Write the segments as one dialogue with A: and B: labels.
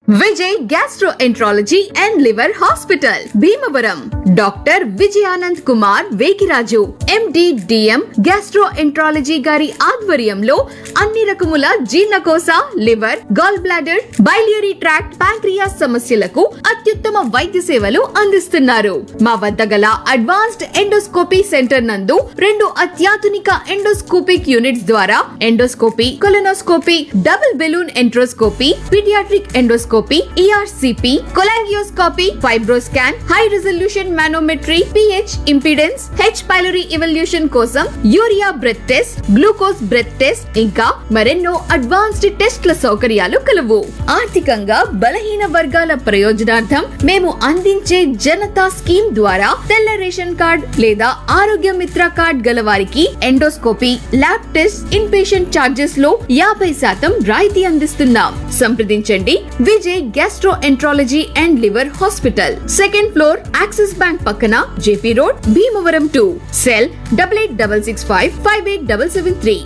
A: Vijay gastroenterology and liver hospital Bhimavaram doctor Vijayanand Kumar Vekiraju MD DM gastroenterology గారి ఆధ్వర్యంలో అన్ని రకముల జీర్ణకోశ liver gallbladder biliary tract pancreas సమస్యలకు అత్యుత్తమ వైద్య సేవలు అందిస్తున్నారు మా వద్ద గల అడ్వాన్స్డ్ ఎండోస్కోపీ సెంటర్ నందు రెండు అత్యాధునిక ఎండోస్కోపిక్ యూనిట్స్ ద్వారా endoscopy colonoscopy double balloon enteroscopy paediatric endoscopy ERCP cholangioscopy FibroScan high resolution manometry pH impedance H pylori evaluation కోసం urea breath test glucose breath test ఇంకా మరెన్నో అడ్వాన్స్డ్ టెస్ట్ల సౌకర్యాలు కలవు ఆర్థికంగా బలహీన వర్గాల ప్రయోజనార్థం మేము అందించే జనతా స్కీమ్ ద్వారా తెల్ల రేషన్ కార్డ్ లేదా ఆరోగ్య మిత్ర కార్డ్ గల వారికి endoscopy lab test inpatient charges లో యాభై శాతం రాయితీ అందిస్తున్నాం సంప్రదించండి Vijay gastroenterology and liver hospital second floor Axis Bank పక్కన JP road Bhimavaram to cell double eight double six five five eight double seven three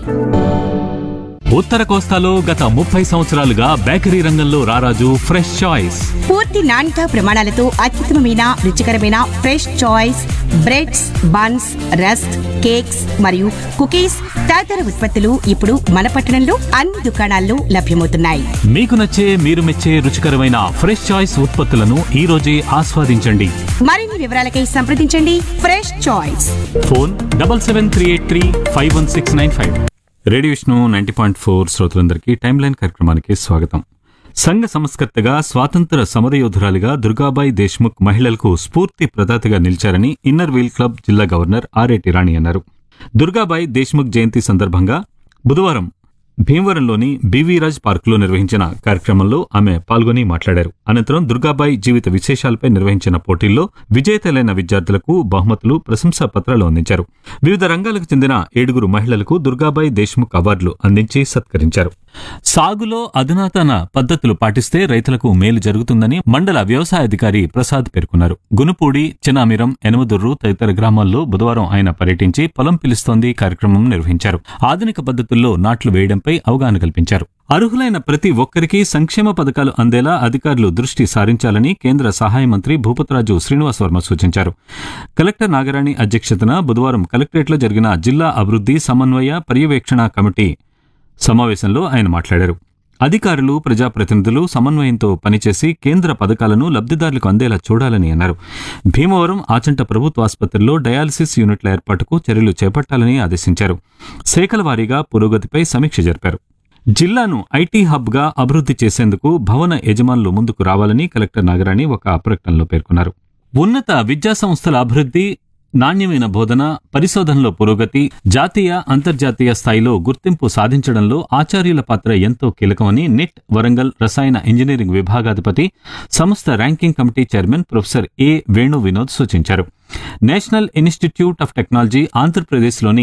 B: ఉత్తర కోస్తాలో గత ముప్పై సంవత్సరాలుగా బేకరీ రంగంలో రారాజు ఫ్రెష్ చాయిస్
C: పూర్తి నాణ్యత ప్రమాణాలతో అత్యుత్తమమైన రుచికరమైన Fresh Choice breads buns rusk cakes మరియు కుకీస్ తదితర ఉత్పత్తులు ఇప్పుడు మన పట్టణంలో అన్ని దుకాణాల్లో లభ్యమవుతున్నాయి
B: మీకు నచ్చే మీరు మెచ్చే రుచికరమైన ఫ్రెష్ చాయిస్ ఉత్పత్తులను ఈ రోజే ఆస్వాదించండి
C: మరిన్ని వివరాలకై సంప్రదించండి Fresh Choice
B: phone double seven three eight three five one six nine five radio Vishnu ninety point four శ్రోతలందరికీ టైమ్ లైన్ కార్యక్రమానికి స్వాగతం సంఘ సంస్కర్తగా స్వాతంత్ర సమరయోధురాలిగా దుర్గాబాయి దేశ్ముఖ్ మహిళలకు స్ఫూర్తి ప్రదాతగా నిలిచారని ఇన్నర్ వీల్ క్లబ్ జిల్లా గవర్నర్ ఆర్ఏటి రాణి అన్నారు దుర్గాబాయి దేశ్ముఖ్ జయంతి సందర్భంగా బుధవారం భీమవరంలోని బీవీరాజ్ పార్కులో నిర్వహించిన కార్యక్రమంలో ఆమె పాల్గొని మాట్లాడారు అనంతరం దుర్గాబాయి జీవిత విశేషాలపై నిర్వహించిన పోటీల్లో విజేతలైన విద్యార్థులకు బహుమతులు ప్రశంసా పత్రాలు అందించారు వివిధ రంగాలకు చెందిన ఏడుగురు మహిళలకు దుర్గాబాయి దేశ్ముఖ్ అవార్డులు అందించి సత్కరించారు సాగులో అధునాతన పద్ధతులు పాటిస్తే రైతులకు మేలు జరుగుతుందని మండల వ్యవసాయ అధికారి ప్రసాద్ పేర్కొన్నారు గునుపూడి చినామిరం ఎనమదుర్రు తదితర గ్రామాల్లో బుధవారం ఆయన పర్యటించి పొలం పిలుస్తోంది కార్యక్రమం నిర్వహించారు ఆధునిక పద్ధతుల్లో నాట్లు వేయడంపై అవగాహన కల్పించారు అర్హులైన ప్రతి ఒక్కరికి సంక్షేమ పథకాలు అందేలా అధికారులు దృష్టి సారించాలని కేంద్ర సహాయ మంత్రి భూపతిరాజు శ్రీనివాస్ వర్మ సూచించారు కలెక్టర్ నాగరాణి అధ్యక్షతన బుధవారం కలెక్టరేట్లో జరిగిన జిల్లా అభివృద్ధి సమన్వయ పర్యవేక్షణ కమిటీ సమావేశంలో ఆయన మాట్లాడారు అధికారులు ప్రజాప్రతినిధులు సమన్వయంతో పనిచేసి కేంద్ర పథకాలను లబ్ధిదారులకు అందేలా చూడాలని అన్నారు భీమవరం ఆచంట ప్రభుత్వ ఆసుపత్రిలో డయాలసిస్ యూనిట్ల ఏర్పాటుకు చర్యలు చేపట్టాలని ఆదేశించారు శాఖల వారీగా పురోగతిపై సమీక్ష జరిపారు జిల్లాను ఐటీ హబ్గా అభివృద్ధి చేసేందుకు భవన యజమానులు ముందుకు రావాలని కలెక్టర్ నాగరాణి ఒక ప్రకటనలో పేర్కొన్నారు ఉన్నత విద్యా సంస్థల అభివృద్ధి నాణ్యమైన బోధన పరిశోధనలో పురోగతి జాతీయ అంతర్జాతీయ స్థాయిలో గుర్తింపు సాధించడంలో ఆచార్యుల పాత్ర ఎంతో కీలకమని నిట్ వరంగల్ రసాయన ఇంజనీరింగ్ విభాగాధిపతి సంస్థ ranking committee chairman professor A Venu Vinod సూచించారు నేషనల్ ఇన్స్టిట్యూట్ ఆఫ్ టెక్నాలజీ ఆంధ్రప్రదేశ్లోని